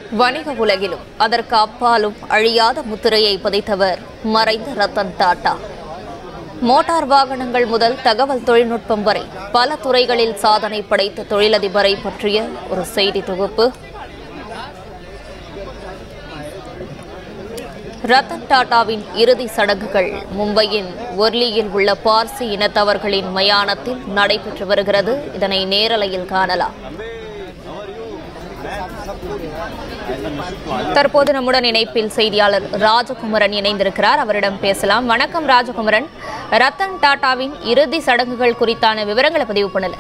வணிக உலகிலும் அதற்கு அப்பாலும் அழியாத முத்திரையை பதித்தவர் மறைந்த ரத்தன் டாடா மோட்டார் வாகனங்கள் முதல் தகவல் தொழில்நுட்பம் வரை பல துறைகளில் சாதனை படைத்த தொழிலதிபரை பற்றிய ஒரு செய்தி தொகுப்பு ரத்தன் டாடாவின் இறுதி சடங்குகள் மும்பையின் ஒர்லியில் உள்ள பார்சி இனத்தவர்களின் மயானத்தில் நடைபெற்று வருகிறது இதனை நேரலையில் காணலாம் தற்போது நம்முடன் இணைப்பில் செய்தியாளர் ராஜகுமரன் இணைந்திருக்கிறார் அவரிடம் பேசலாம் வணக்கம் ராஜகுமரன் ரத்தன் டாடாவின் இறுதி சடங்குகள் குறித்தான விவரங்களை பதிவு பண்ணல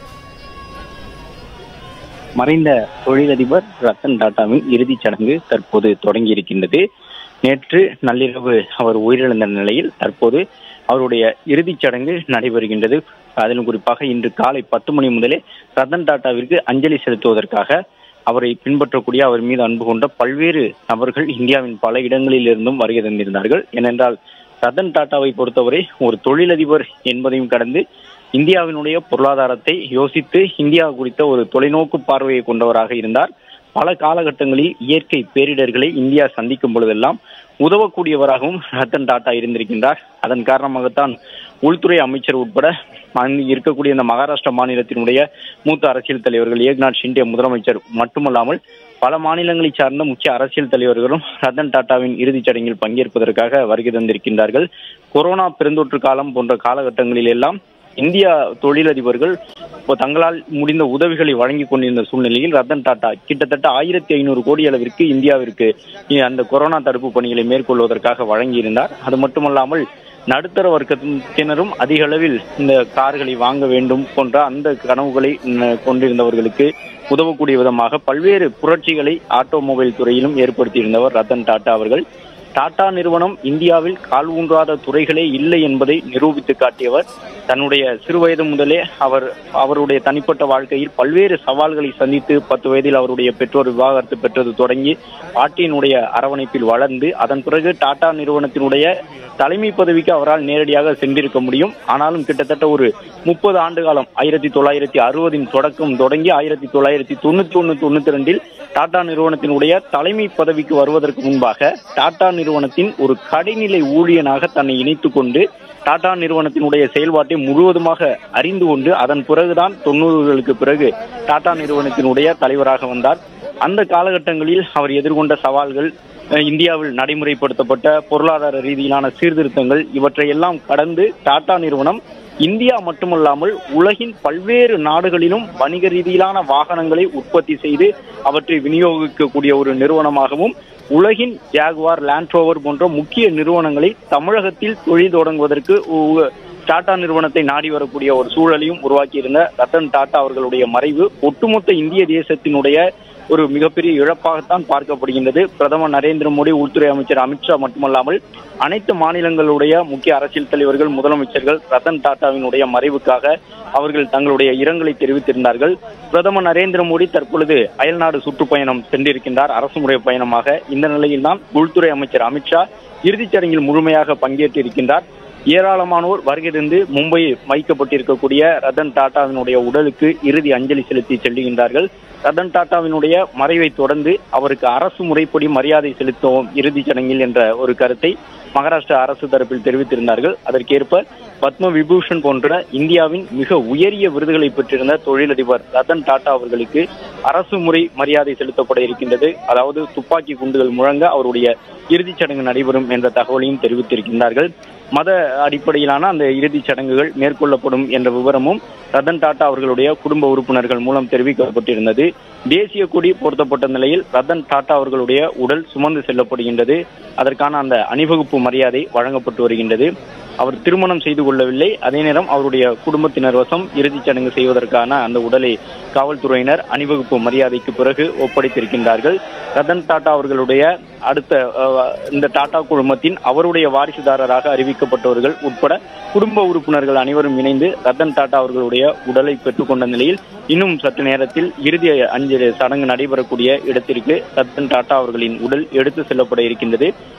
மறைந்த தொழிலதிபர் ரத்தன் டாடாவின் இறுதிச் சடங்கு தற்போது தொடங்கி இருக்கின்றது நேற்று நள்ளிரவு அவர் உயிரிழந்த நிலையில் தற்போது அவருடைய இறுதிச் சடங்கு நடைபெறுகின்றது அதிலும் குறிப்பாக இன்று காலை பத்து மணி முதலே ரத்தன் டாடாவிற்கு அஞ்சலி செலுத்துவதற்காக அவரை பின்பற்றக்கூடிய அவர் மீது அன்பு கொண்ட பல்வேறு நபர்கள் இந்தியாவின் பல இடங்களில் இருந்தும் வருகை தந்திருந்தார்கள் ஏனென்றால் ரத்தன் டாட்டாவை பொறுத்தவரை ஒரு தொழிலதிபர் என்பதையும் கடந்து இந்தியாவினுடைய பொருளாதாரத்தை யோசித்து இந்தியா குறித்த ஒரு தொலைநோக்கு பார்வையை கொண்டவராக இருந்தார் பல காலகட்டங்களில் இயற்கை பேரிடர்களை இந்தியா சந்திக்கும் பொழுதெல்லாம் உதவக்கூடியவராகவும் ரத்தன் டாடா இருந்திருக்கின்றார் அதன் காரணமாகத்தான் உள்துறை அமைச்சர் உட்பட அங்கு இருக்கக்கூடிய இந்த மகாராஷ்டிரா மாநிலத்தினுடைய மூத்த அரசியல் தலைவர்கள் ஏக்நாத் ஷிண்டே முதலமைச்சர் மட்டுமல்லாமல் பல மாநிலங்களை சார்ந்த முக்கிய அரசியல் தலைவர்களும் ரத்தன் டாடாவின் இறுதிச் சடங்கில் பங்கேற்பதற்காக வருகை தந்திருக்கின்றார்கள் கொரோனா பெருந்தொற்று காலம் போன்ற காலகட்டங்களில் எல்லாம் இந்தியா தொழிலதிபர்கள் இப்போ தங்களால் முடிந்த உதவிகளை வழங்கி கொண்டிருந்த சூழ்நிலையில் ரத்தன் டாடா கிட்டத்தட்ட ஆயிரத்தி ஐநூறு கோடி அளவிற்கு இந்தியாவிற்கு அந்த கொரோனா தடுப்பு பணிகளை மேற்கொள்வதற்காக வழங்கியிருந்தார் அது மட்டுமல்லாமல் நடுத்தர வர்க்கத்தினரும் அதிக அளவில் இந்த கார்களை வாங்க வேண்டும் போன்ற அந்த கனவுகளை ந- கொண்டிருந்தவர்களுக்கு உதவக்கூடிய விதமாக பல்வேறு புரட்சிகளை ஆட்டோமொபைல் துறையிலும் ஏற்படுத்தியிருந்தவர் ரத்தன் டாடா அவர்கள் டாடா நிறுவனம் இந்தியாவில் கால் ஊன்றாத துறைகளே இல்லை என்பதை நிரூபித்து காட்டியவர் தன்னுடைய சிறுவயது முதலே அவர் அவருடைய தனிப்பட்ட வாழ்க்கையில் பல்வேறு சவால்களை சந்தித்து பத்து வயதில் அவருடைய பெற்றோர் விவாகரத்து பெற்றது தொடங்கி பாட்டியினுடைய அரவணைப்பில் வளர்ந்து அதன் பிறகு டாடா நிறுவனத்தினுடைய தலைமை பதவிக்கு அவரால் நேரடியாக சென்றிருக்க முடியும் ஆனாலும் கிட்டத்தட்ட ஒரு முப்பது ஆண்டு காலம் ஆயிரத்தி தொள்ளாயிரத்தி அறுபதின் தொடக்கம் தொடங்கி ஆயிரத்தி தொள்ளாயிரத்தி தொண்ணூத்தி ஒன்று தொண்ணூத்தி ரெண்டில் டாடா நிறுவனத்தினுடைய தலைமை பதவிக்கு வருவதற்கு முன்பாக டாடா நிறுவனத்தின் ஒரு கடைநிலை ஊழியனாக தன்னை இணைத்துக் கொண்டு டாடா நிறுவனத்தினுடைய செயல்பாட்டை முழுவதுமாக அறிந்து கொண்டு அதன் பிறகுதான் தொண்ணூறுகளுக்கு பிறகு டாடா நிறுவனத்தினுடைய தலைவராக வந்தார் அந்த காலகட்டங்களில் அவர் எதிர்கொண்ட சவால்கள் அஹ், இந்தியாவில் நடைமுறைப்படுத்தப்பட்ட பொருளாதார ரீதியிலான சீர்திருத்தங்கள் இவற்றை எல்லாம் கடந்து டாடா நிறுவனம் இந்தியா மட்டுமல்லாமல் உலகின் பல்வேறு நாடுகளிலும் வணிக ரீதியிலான வாகனங்களை உற்பத்தி செய்து அவற்றை விநியோகிக்கக்கூடிய ஒரு நிறுவனமாகவும் உலகின் ஜாகுவார் லேண்ட் ரோவர் போன்ற முக்கிய நிறுவனங்களை தமிழகத்தில் தொழில் தொடங்குவதற்கு உ- டாடா நிறுவனத்தை நாடி வரக்கூடிய ஒரு சூழலையும் உருவாக்கியிருந்த ரத்தன் டாடா அவர்களுடைய மறைவு ஒட்டுமொத்த இந்திய தேசத்தினுடைய ஒரு மிகப்பெரிய இழப்பாகத்தான் பார்க்கப்படுகின்றது பிரதமர் நரேந்திர மோடி உள்துறை அமைச்சர் அமித்ஷா மட்டுமல்லாமல் அனைத்து மாநிலங்களுடைய முக்கிய அரசியல் தலைவர்கள் முதலமைச்சர்கள் ரத்தன் டாடாவினுடைய மறைவுக்காக அவர்கள் தங்களுடைய இரங்கலை தெரிவித்திருந்தார்கள் பிரதமர் நரேந்திர மோடி தற்பொழுது அயல்நாடு சுற்றுப்பயணம் சென்றிருக்கின்றார் அரசுமுறை பயணமாக இந்த நிலையில்தான் உள்துறை அமைச்சர் அமித்ஷா இறுதிச் சடங்கில் முழுமையாக பங்கேற்றிருக்கின்றார் ஏராளமானோர் வருகை தந்து மும்பை வைக்கப்பட்டிருக்கக்கூடிய ரத்தன் டாடாவினுடைய உடலுக்கு இறுதி அஞ்சலி செலுத்தி செல்லுகின்றார்கள் ரத்தன் டாடாவினுடைய மறைவை தொடர்ந்து அவருக்கு அரசு முறைப்படி மரியாதை செலுத்துவோம் இறுதிச் சடங்கில் என்ற ஒரு கருத்தை மகாராஷ்டிரா அரசு தரப்பில் தெரிவித்திருந்தார்கள் அதற்கேற்ப பத்ம விபூஷன் போன்ற இந்தியாவின் மிக உயரிய விருதுகளை பெற்றிருந்த தொழிலதிபர் ரத்தன் டாடா அவர்களுக்கு அரசு முறை மரியாதை செலுத்தப்பட இருக்கின்றது அதாவது துப்பாக்கி குண்டுகள் முழங்க அவருடைய இறுதிச் சடங்கு நடைபெறும் என்ற தகவலையும் தெரிவித்திருக்கின்றார்கள் மத அடிப்படையிலான அந்த இறுதிச் சடங்குகள் மேற்கொள்ளப்படும் என்ற விவரமும் ரத்தன் டாடா அவர்களுடைய குடும்ப உறுப்பினர்கள் மூலம் தெரிவிக்கப்பட்டிருந்தது தேசிய கொடி பொருத்தப்பட்ட நிலையில் ரத்தன் டாடா அவர்களுடைய உடல் சுமந்து செல்லப்படுகின்றது அதற்கான அந்த அணிவகுப்பு மரியாதை வழங்கப்பட்டு வருகின்றது அவர் திருமணம் செய்து கொள்ளவில்லை அதே நேரம் அவருடைய குடும்பத்தினர் வசம் இறுதிச் சடங்கு செய்வதற்கான அந்த உடலை காவல்துறையினர் அணிவகுப்பு மரியாதைக்கு பிறகு ஒப்படைத்திருக்கின்றார்கள் ரத்தன் டாடா அவர்களுடைய அடுத்த அஹ், இந்த டாடா குழுமத்தின் அவருடைய வாரிசுதாரராக அறிவிக்கப்பட்டவர்கள் உட்பட குடும்ப உறுப்பினர்கள் அனைவரும் இணைந்து ரத்தன் டாடா அவர்களுடைய உடலை பெற்றுக்கொண்ட நிலையில் இன்னும் சற்று நேரத்தில் இறுதி அஞ்சலி சடங்கு நடைபெறக்கூடிய இடத்திற்கு ரத்தன் டாடா அவர்களின் உடல் எடுத்து செல்லப்பட இருக்கின்றது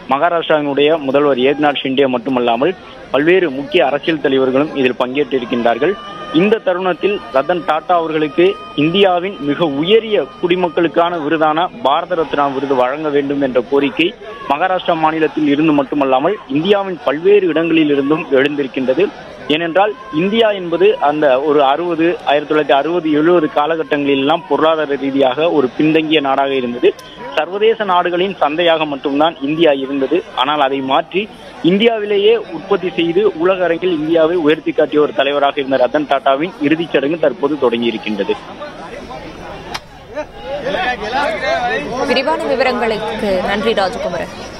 மகாராஷ்டிராவினுடைய முதல்வர் ஏக்நாத் ஷிண்டே மட்டுமல்லாமல் பல்வேறு முக்கிய அரசியல் தலைவர்களும் இதில் பங்கேற்றிருக்கின்றார்கள் இந்த தருணத்தில் ரத்தன் டாடா அவர்களுக்கு இந்தியாவின் மிக உயரிய குடிமக்களுக்கான விருதான பாரத ரத்னா விருது வழங்க வேண்டும் என்ற கோரிக்கை மகாராஷ்டிரா மாநிலத்தில் இருந்து மட்டுமல்லாமல் இந்தியாவின் பல்வேறு இடங்களில் இருந்தும் எழுந்திருக்கின்றது ஏனென்றால் இந்தியா என்பது அந்த ஒரு அறுபது ஆயிரத்தி தொள்ளாயிரத்தி அறுபது எழுபது காலகட்டங்களில் எல்லாம் பொருளாதார ரீதியாக ஒரு பின்தங்கிய நாடாக இருந்தது சர்வதேச நாடுகளின் சந்தையாக மட்டும்தான் இந்தியா இருந்தது ஆனால் அதை மாற்றி இந்தியாவிலேயே உற்பத்தி செய்து உலக அரங்கில் இந்தியாவை உயர்த்தி காட்டிய ஒரு தலைவராக இருந்த ரத்தன் டாடாவின் இறுதிச் சடங்கு தற்போது தொடங்கி இருக்கின்றது விரிவான விவரங்களுக்கு நன்றி ராஜகுமரன்